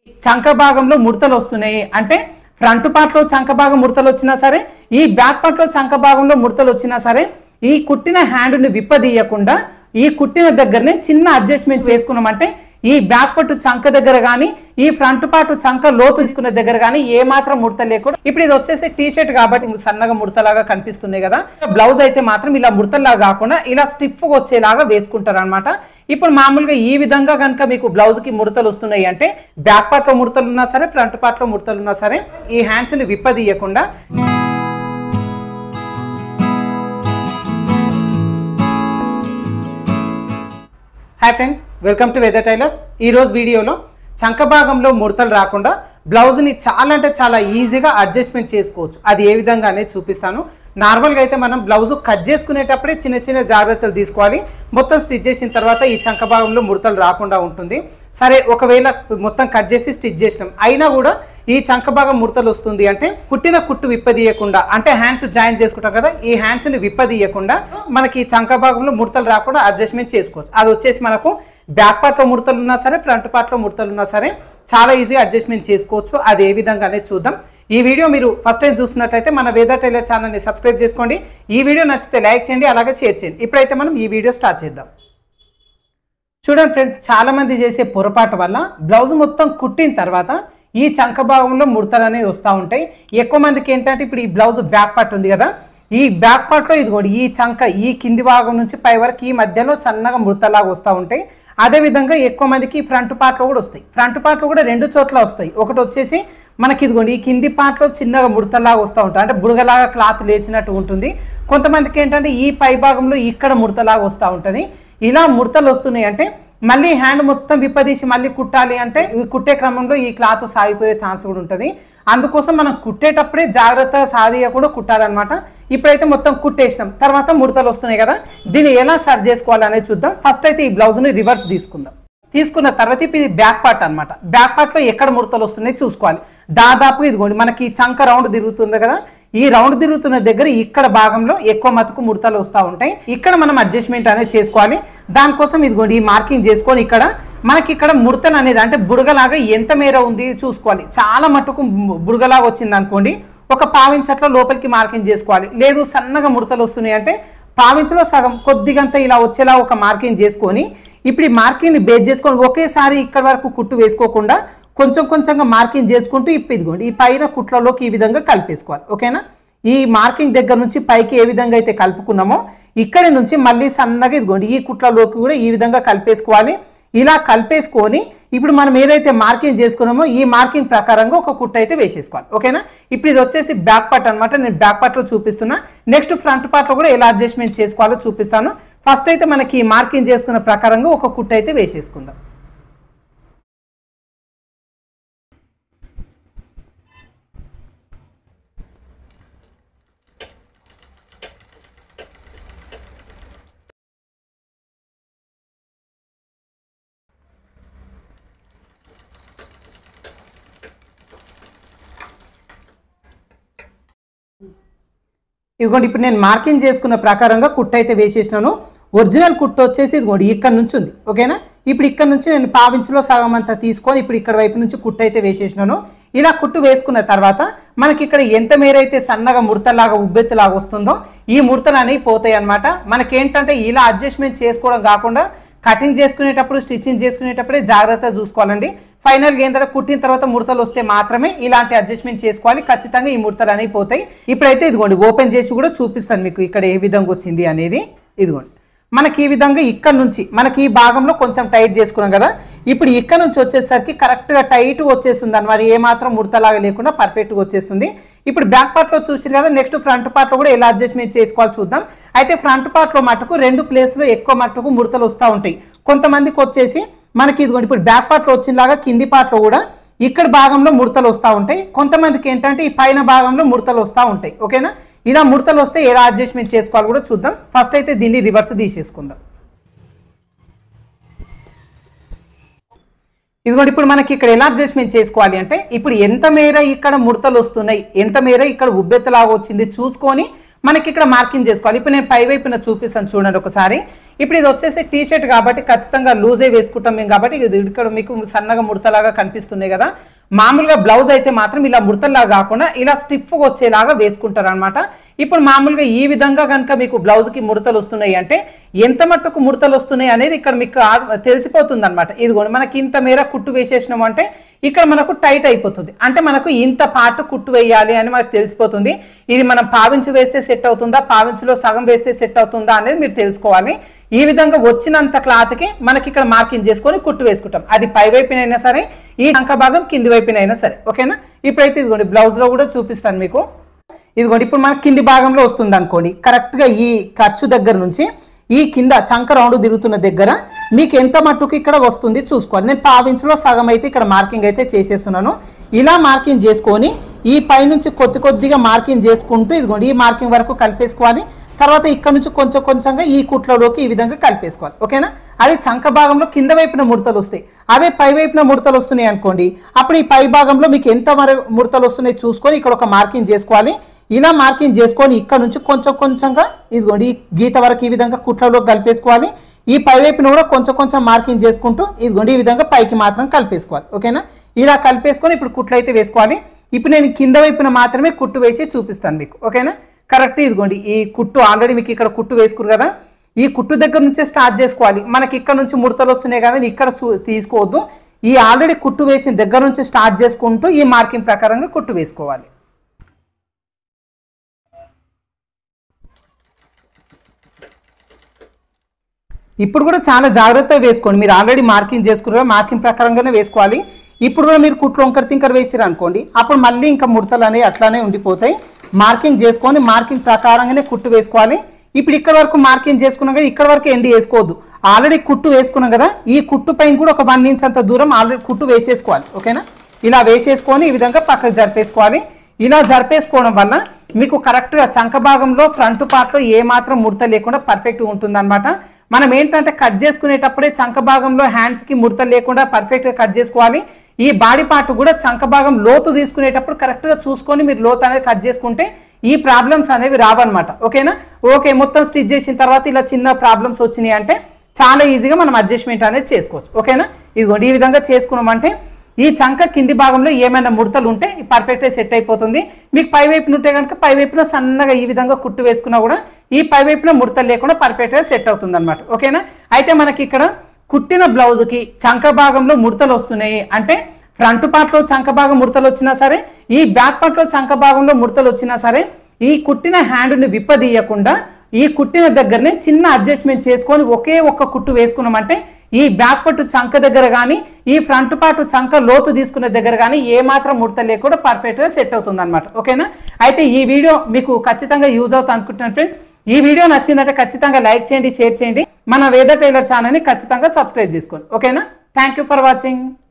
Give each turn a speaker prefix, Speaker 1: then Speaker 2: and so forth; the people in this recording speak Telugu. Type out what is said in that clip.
Speaker 1: చంక భాగంలో ముడతలు వస్తున్నాయి అంటే ఫ్రంట్ పార్ట్ లో చంక భాగం ముడతలు వచ్చినా సరే ఈ బ్యాక్ పార్ట్ లో చంక భాగంలో ముడతలు వచ్చినా సరే ఈ కుట్టిన హ్యాండ్ని విప్పదీయకుండా ఈ కుట్టిన దగ్గరనే చిన్న అడ్జస్ట్మెంట్ చేసుకున్నామంటే ఈ బ్యాక్ పట్టు చంక దగ్గర కానీ ఈ ఫ్రంట్ పార్ట్ చంక లోతు తీసుకునే దగ్గర కానీ ఏ మాత్రం ముడత లేకుండా ఇప్పుడు ఇది వచ్చేసి టీ షర్ట్ కాబట్టి సన్నగా ముడతలాగా కనిపిస్తున్నాయి కదా బ్లౌజ్ అయితే మాత్రం ఇలా ముడతలాగా కాకుండా ఇలా స్టిఫ్ వచ్చేలాగా వేసుకుంటారు అనమాట ఇప్పుడు మామూలుగా ఈ విధంగా కనుక మీకు బ్లౌజ్ కి ముడతలు వస్తున్నాయి అంటే బ్యాక్ పార్ట్ లో ముడతలు ఉన్నా సరే ఫ్రంట్ పార్ట్ లో ముడతలు ఉన్నా సరే ఈ హ్యాండ్స్ ని విప్పదీయకుండా hi friends welcome to Weather Tailors ఈ రోజు వీడియోలో చంక భాగంలో ముడతలు రాకుండా బ్లౌజ్ని చాలా అంటే చాలా ఈజీగా అడ్జస్ట్మెంట్ చేసుకోవచ్చు అది ఏ విధంగా అనేది చూపిస్తాను నార్మల్గా అయితే మనం బ్లౌజ్ కట్ చేసుకునేటప్పుడే చిన్న చిన్న జాగ్రత్తలు తీసుకోవాలి మొత్తం స్టిచ్ చేసిన తర్వాత ఈ చంక భాగంలో ముడతలు రాకుండా ఉంటుంది సరే ఒకవేళ మొత్తం కట్ చేసి స్టిచ్ చేసినాం అయినా కూడా ఈ చంక భాగం ముడతలు వస్తుంది అంటే కుట్టిన కుట్టు విప్పదీయకుండా అంటే హ్యాండ్స్ జాయిన్ చేసుకుంటాం కదా ఈ హ్యాండ్స్ ని విప్పదీయకుండా మనకి ఈ చంక భాగంలో ముడతలు రాకుండా అడ్జస్ట్మెంట్ చేసుకోవచ్చు అది వచ్చేసి మనకు బ్యాక్ పార్ట్ లో ముడతలు ఉన్నా సరే ఫ్రంట్ పార్ట్ లో ముడతలు ఉన్నా సరే చాలా ఈజీగా అడ్జస్ట్మెంట్ చేసుకోవచ్చు అది ఏ విధంగా అనేది చూద్దాం ఈ వీడియో మీరు ఫస్ట్ టైం చూస్తున్నట్లయితే మన వేద టైలర్ ఛానల్ని సబ్స్క్రైబ్ చేసుకోండి ఈ వీడియో నచ్చితే లైక్ చేయండి అలాగే షేర్ చేయండి ఇప్పుడైతే మనం ఈ వీడియో స్టార్ట్ చేద్దాం చూడండి ఫ్రెండ్స్ చాలా మంది చేసే పొరపాటు వల్ల బ్లౌజ్ మొత్తం కుట్టిన తర్వాత ఈ చంక భాగంలో ముడతలు అనేవి వస్తూ ఉంటాయి ఎక్కువ మందికి ఏంటంటే ఇప్పుడు ఈ బ్లౌజ్ బ్యాక్ పార్ట్ ఉంది కదా ఈ బ్యాక్ పార్ట్లో ఇది కూడా ఈ చంక ఈ కింది భాగం నుంచి పై వరకు ఈ మధ్యలో సన్నగా ముడతలాగా వస్తూ ఉంటాయి అదేవిధంగా ఎక్కువ మందికి ఫ్రంట్ పార్ట్లో కూడా వస్తాయి ఫ్రంట్ పార్ట్లో కూడా రెండు చోట్ల వస్తాయి ఒకటి వచ్చేసి మనకి ఇదిగోండి ఈ కింది పార్ట్లో చిన్నగా ముడతలాగా వస్తూ ఉంటాయి అంటే బుడగలాగా క్లాత్ లేచినట్టు ఉంటుంది కొంతమందికి ఏంటంటే ఈ పై భాగంలో ఇక్కడ ముడతలాగా వస్తూ ఉంటుంది ఇలా ముడతలు వస్తున్నాయి అంటే మళ్ళీ హ్యాండ్ మొత్తం విప్పదీసి మళ్ళీ కుట్టాలి అంటే ఈ కుట్టే క్రమంలో ఈ క్లాత్ సాగిపోయే ఛాన్స్ కూడా ఉంటుంది అందుకోసం మనం కుట్టేటప్పుడే జాగ్రత్త సాధియకుండా కుట్టాలన్నమాట ఇప్పుడైతే మొత్తం కుట్టేసినాం తర్వాత ముడతలు వస్తున్నాయి కదా దీన్ని ఎలా సరి చేసుకోవాలనేది చూద్దాం ఫస్ట్ అయితే ఈ బ్లౌజ్ని రివర్స్ తీసుకుందాం తీసుకున్న తర్వాత ఇప్పుడు ఇది బ్యాక్ పార్ట్ అనమాట బ్యాక్ పార్ట్లో ఎక్కడ ముడతలు వస్తున్నాయి చూసుకోవాలి దాదాపు ఇదిగోండి మనకి ఈ చంక రౌండ్ తిరుగుతుంది కదా ఈ రౌండ్ తిరుగుతున్న దగ్గర ఇక్కడ భాగంలో ఎక్కువ మతుకు ముడతలు వస్తూ ఉంటాయి ఇక్కడ మనం అడ్జస్ట్మెంట్ అనేది చేసుకోవాలి దానికోసం ఇదిగోండి ఈ మార్కింగ్ చేసుకొని ఇక్కడ మనకి ఇక్కడ ముడతలు అనేది అంటే బుడగలాగా ఎంత మేర ఉంది చూసుకోవాలి చాలా మట్టుకు బుడగలాగా వచ్చింది అనుకోండి ఒక పావించట్ల లోపలికి మార్కింగ్ చేసుకోవాలి లేదు సన్నగా ముడతలు వస్తున్నాయి అంటే పావించులో సగం కొద్దిగంత ఇలా వచ్చేలా ఒక మార్కింగ్ చేసుకొని ఇప్పుడు ఈ మార్కింగ్ని బేస్ చేసుకొని ఒకేసారి ఇక్కడ వరకు కుట్టు వేసుకోకుండా కొంచెం కొంచెంగా మార్కింగ్ చేసుకుంటూ ఇప్పుడు ఇదిగోండి ఈ పైన కుట్లలోకి ఈ విధంగా కలిపేసుకోవాలి ఓకేనా ఈ మార్కింగ్ దగ్గర నుంచి పైకి ఏ విధంగా అయితే కలుపుకున్నామో ఇక్కడి నుంచి మళ్ళీ సన్నగా ఇదిగోండి ఈ కుట్లలోకి కూడా ఈ విధంగా కలిపేసుకోవాలి ఇలా కలిపేసుకొని ఇప్పుడు మనం ఏదైతే మార్కింగ్ చేసుకున్నామో ఈ మార్కింగ్ ప్రకారంగా ఒక కుట్ట అయితే వేసేసుకోవాలి ఓకేనా ఇప్పుడు ఇది వచ్చేసి బ్యాక్ పార్ట్ అనమాట నేను బ్యాక్ పార్ట్లో చూపిస్తున్నా నెక్స్ట్ ఫ్రంట్ పార్ట్లో కూడా ఎలా అడ్జస్ట్మెంట్ చేసుకోవాలో చూపిస్తాను ఫస్ట్ అయితే మనకి ఈ మార్కింగ్ చేసుకున్న ప్రకారంగా ఒక కుట్ట అయితే వేసేసుకుందాం ఇదిగోండి ఇప్పుడు నేను మార్కింగ్ చేసుకున్న ప్రకారంగా కుట్టు అయితే వేసేసినాను ఒరిజినల్ కుట్టు వచ్చేసి ఇదిగోండి ఇక్కడ నుంచి ఉంది ఓకేనా ఇప్పుడు ఇక్కడ నుంచి నేను పావించులో సగం అంతా తీసుకొని ఇప్పుడు ఇక్కడ వైపు నుంచి కుట్టు అయితే వేసేసినాను ఇలా కుట్టు వేసుకున్న తర్వాత మనకి ఇక్కడ ఎంత మేరైతే సన్నగా ముడతలాగా ఉబ్బెత్తులాగా వస్తుందో ఈ ముడతలు అనేవి పోతాయి అనమాట మనకేంటంటే ఇలా అడ్జస్ట్మెంట్ చేసుకోవడం కాకుండా కటింగ్ చేసుకునేటప్పుడు స్టిచ్చింగ్ చేసుకునేటప్పుడే జాగ్రత్త చూసుకోవాలండి ఫైనల్గా ఏంటంటే కుట్టిన తర్వాత ముడతలు వస్తే మాత్రమే ఇలాంటి అడ్జస్ట్మెంట్ చేసుకోవాలి ఖచ్చితంగా ఈ ముడతలు అనేవి పోతాయి ఇప్పుడైతే ఇదిగోండి ఓపెన్ చేసి కూడా చూపిస్తాను మీకు ఇక్కడ ఏ విధంగా వచ్చింది అనేది ఇదిగోండి మనకి ఈ విధంగా ఇక్కడ నుంచి మనకి ఈ భాగంలో కొంచెం టైట్ చేసుకున్నాం కదా ఇప్పుడు ఇక్కడ నుంచి వచ్చేసరికి కరెక్ట్గా టైట్గా వచ్చేస్తుంది అనమాట ఏ మాత్రం ముడతలాగా లేకుండా పర్ఫెక్ట్గా వచ్చేస్తుంది ఇప్పుడు బ్యాక్ పార్ట్లో చూసారు కదా నెక్స్ట్ ఫ్రంట్ పార్ట్లో కూడా ఎలా అడ్జస్ట్మెంట్ చేసుకోవాలి చూద్దాం అయితే ఫ్రంట్ పార్ట్లో మటుకు రెండు ప్లేస్లో ఎక్కువ మటుకు ముడతలు వస్తూ ఉంటాయి కొంతమందికి వచ్చేసి మనకి ఇదిగోండి ఇప్పుడు బ్యాక్ పార్ట్లో వచ్చినలాగా కింది పార్ట్లో కూడా ఇక్కడ భాగంలో ముడతలు వస్తూ ఉంటాయి కొంతమందికి ఏంటంటే ఈ పైన భాగంలో ముడతలు వస్తూ ఉంటాయి ఓకేనా ఇలా ముడతలు వస్తే ఎలా అడ్జస్ట్మెంట్ చేసుకోవాలి కూడా చూద్దాం ఫస్ట్ అయితే దీన్ని రివర్స్ తీసేసుకుందాం ఇదిగోండి ఇప్పుడు మనకి ఇక్కడ ఎలా అడ్జస్ట్మెంట్ చేసుకోవాలి అంటే ఇప్పుడు ఎంత మేర ఇక్కడ ముడతలు వస్తున్నాయి ఎంత మేర ఇక్కడ ఉబ్బెత్తలాగా వచ్చింది చూసుకొని మనకి ఇక్కడ మార్కింగ్ చేసుకోవాలి ఇప్పుడు నేను పై వైపున చూపిస్తాను చూడండి ఒకసారి ఇప్పుడు ఇది వచ్చేసి టీ షర్ట్ కాబట్టి ఖచ్చితంగా లూజే వేసుకుంటాం మేము కాబట్టి ఇది ఇక్కడ మీకు సన్నగా ముడతలాగా కనిపిస్తున్నాయి కదా మామూలుగా బ్లౌజ్ అయితే మాత్రం ఇలా ముడతల్లాగా కాకుండా ఇలా స్టిఫ్ వచ్చేలాగా వేసుకుంటారు అనమాట ఇప్పుడు మామూలుగా ఈ విధంగా కనుక మీకు బ్లౌజ్కి ముడతలు వస్తున్నాయి అంటే ఎంత మట్టుకు ముడతలు వస్తున్నాయి అనేది ఇక్కడ మీకు ఆ- తెలిసిపోతుంది అనమాట ఇదిగోండి మనకి ఇంత మేర కుట్టు వేసేసినాం అంటే ఇక్కడ మనకు టైట్ అయిపోతుంది అంటే మనకు ఇంత పార్ట్ కుట్టు వేయాలి అని మనకు తెలిసిపోతుంది ఇది మనం పావించు వేస్తే సెట్ అవుతుందా పావించులో సగం వేస్తే సెట్ అవుతుందా అనేది మీరు తెలుసుకోవాలి ఈ విధంగా వచ్చినంత క్లాత్కి మనకి ఇక్కడ మార్కింగ్ చేసుకొని కుట్టు వేసుకుంటాం అది పై వైపునైనా సరే ఈ అంక భాగం కింది వైపునైనా సరే ఓకేనా ఇప్పుడైతే ఇదిగోండి బ్లౌజ్లో కూడా చూపిస్తాను మీకు ఇదిగోండి ఇప్పుడు మనకి కింది భాగంలో వస్తుంది అనుకోండి కరెక్ట్గా ఈ ఖర్చు దగ్గర నుంచి ఈ కింద చంక రౌండ్ తిరుగుతున్న దగ్గర మీకు ఎంత మట్టుకు ఇక్కడ వస్తుంది చూసుకోవాలి నేను పావించులో సగం అయితే ఇక్కడ మార్కింగ్ అయితే చేసేస్తున్నాను ఇలా మార్కింగ్ చేసుకొని ఈ పైనుంచి కొద్ది కొద్దిగా మార్కింగ్ చేసుకుంటూ ఇదిగోండి ఈ మార్కింగ్ వరకు కలిపేసుకోవాలి తర్వాత ఇక్కడ నుంచి కొంచెం కొంచెంగా ఈ కుట్లలోకి ఈ విధంగా కలిపేసుకోవాలి ఓకేనా అదే చంక భాగంలో కింద వైపున ముడతలు వస్తాయి అదే పై వైపున ముడతలు వస్తున్నాయి అనుకోండి అప్పుడు ఈ పై భాగంలో మీకు ఎంత మరి ముడతలు వస్తున్నాయి చూసుకొని ఇక్కడ ఒక మార్కింగ్ చేసుకోవాలి ఇలా మార్కింగ్ చేసుకొని ఇక్కడ నుంచి కొంచెం కొంచెంగా ఇదిగోండి ఈ గీత వరకు ఈ విధంగా కుట్లలో కలిపేసుకోవాలి ఈ పై వైపున కూడా కొంచెం కొంచెం మార్కింగ్ చేసుకుంటూ ఇదిగోండి ఈ విధంగా పైకి మాత్రం కలిపేసుకోవాలి ఓకేనా ఇలా కలిపేసుకొని ఇప్పుడు కుట్లు అయితే వేసుకోవాలి ఇప్పుడు నేను కింద వైపున మాత్రమే కుట్టు వేసి చూపిస్తాను మీకు ఓకేనా కరెక్ట్ ఇదిగోండి ఈ కుట్టు ఆల్రెడీ మీకు ఇక్కడ కుట్టు వేసుకురు కదా ఈ కుట్టు దగ్గర నుంచే స్టార్ట్ చేసుకోవాలి మనకి ఇక్కడ నుంచి ముడతలు వస్తున్నాయి కదా ఇక్కడ సు- తీసుకోవద్దు ఈ ఆల్రెడీ కుట్టు వేసిన దగ్గర నుంచి స్టార్ట్ చేసుకుంటూ ఈ మార్కింగ్ ప్రకారంగా కుట్టు వేసుకోవాలి ఇప్పుడు కూడా చాలా జాగ్రత్తగా వేసుకోండి మీరు ఆల్రెడీ మార్కింగ్ చేసుకున్నారు మార్కింగ్ ప్రకారంగానే వేసుకోవాలి ఇప్పుడు కూడా మీరు కుట్లు వంకర తింకర వేసిరు అనుకోండి అప్పుడు మళ్ళీ ఇంకా ముడతలు అనేవి అట్లానే ఉండిపోతాయి మార్కింగ్ చేసుకొని మార్కింగ్ ప్రకారంగానే కుట్టు వేసుకోవాలి ఇప్పుడు ఇక్కడ వరకు మార్కింగ్ చేసుకున్నాం కదా ఇక్కడ వరకు ఎండి వేసుకోవద్దు ఆల్రెడీ కుట్టు వేసుకున్నాం కదా ఈ కుట్టు పైన కూడా ఒక వన్ ఇంచ్ అంత దూరం ఆల్రెడీ కుట్టు వేసేసుకోవాలి ఓకేనా ఇలా వేసేసుకొని ఈ విధంగా పక్కకు జరిపేసుకోవాలి ఇలా జరిపేసుకోవడం వల్ల మీకు కరెక్ట్గా చంక భాగంలో ఫ్రంట్ పార్ట్లో ఏ మాత్రం ముడత లేకుండా పర్ఫెక్ట్గా ఉంటుందన్నమాట మనం ఏంటంటే కట్ చేసుకునేటప్పుడే చంక భాగంలో హ్యాండ్స్కి ముడత లేకుండా పర్ఫెక్ట్గా కట్ చేసుకోవాలి ఈ బాడీ పార్ట్ కూడా చంక భాగం లోతు తీసుకునేటప్పుడు కరెక్ట్గా చూసుకొని మీరు లోతు అనేది కట్ చేసుకుంటే ఈ ప్రాబ్లమ్స్ అనేవి రావన్నమాట ఓకేనా ఓకే మొత్తం స్టిచ్ చేసిన తర్వాత ఇలా చిన్న ప్రాబ్లమ్స్ వచ్చినాయి అంటే చాలా ఈజీగా మనం అడ్జస్ట్మెంట్ అనేది చేసుకోవచ్చు ఓకేనా ఇదిగోండి ఈ విధంగా చేసుకున్నామంటే ఈ చంక కింది భాగంలో ఏమైనా ముడతలు ఉంటే పర్ఫెక్ట్గా సెట్ అయిపోతుంది మీకు పై వైపున ఉంటే కనుక పై వైపున సన్నగా ఈ విధంగా కుట్టు వేసుకున్నా కూడా ఈ పై వైపున ముడతలు లేకుండా పర్ఫెక్ట్గా సెట్ అవుతుంది అనమాట ఓకేనా అయితే మనకి ఇక్కడ కుట్టిన బ్లౌజ్కి చంక భాగంలో ముడతలు వస్తున్నాయి అంటే ఫ్రంట్ పార్ట్లో చంక భాగం ముడతలు వచ్చినా సరే ఈ బ్యాక్ పార్ట్లో చంక భాగంలో ముడతలు వచ్చినా సరే ఈ కుట్టిన హ్యాండ్ని విప్పదీయకుండా ఈ కుట్టిన దగ్గరనే చిన్న అడ్జస్ట్మెంట్ చేసుకొని ఒకే ఒక్క కుట్టు వేసుకున్నామంటే ఈ బ్యాక్ పట్టు చంక దగ్గర కానీ ఈ ఫ్రంట్ పార్ట్ చంక లోతు తీసుకునే దగ్గర కానీ ఏ మాత్రం ముడత లేకుండా పర్ఫెక్ట్గా సెట్ అవుతుంది అనమాట ఓకేనా అయితే ఈ వీడియో మీకు ఖచ్చితంగా యూజ్ అవుతుంది అనుకుంటున్నాను ఫ్రెండ్స్ ఈ వీడియో నచ్చిందంటే ఖచ్చితంగా లైక్ చేయండి షేర్ చేయండి మన వేద టైలర్ ఛానల్ని ఖచ్చితంగా సబ్స్క్రైబ్ చేసుకోండి ఓకేనా థ్యాంక్ యూ ఫర్ వాచింగ్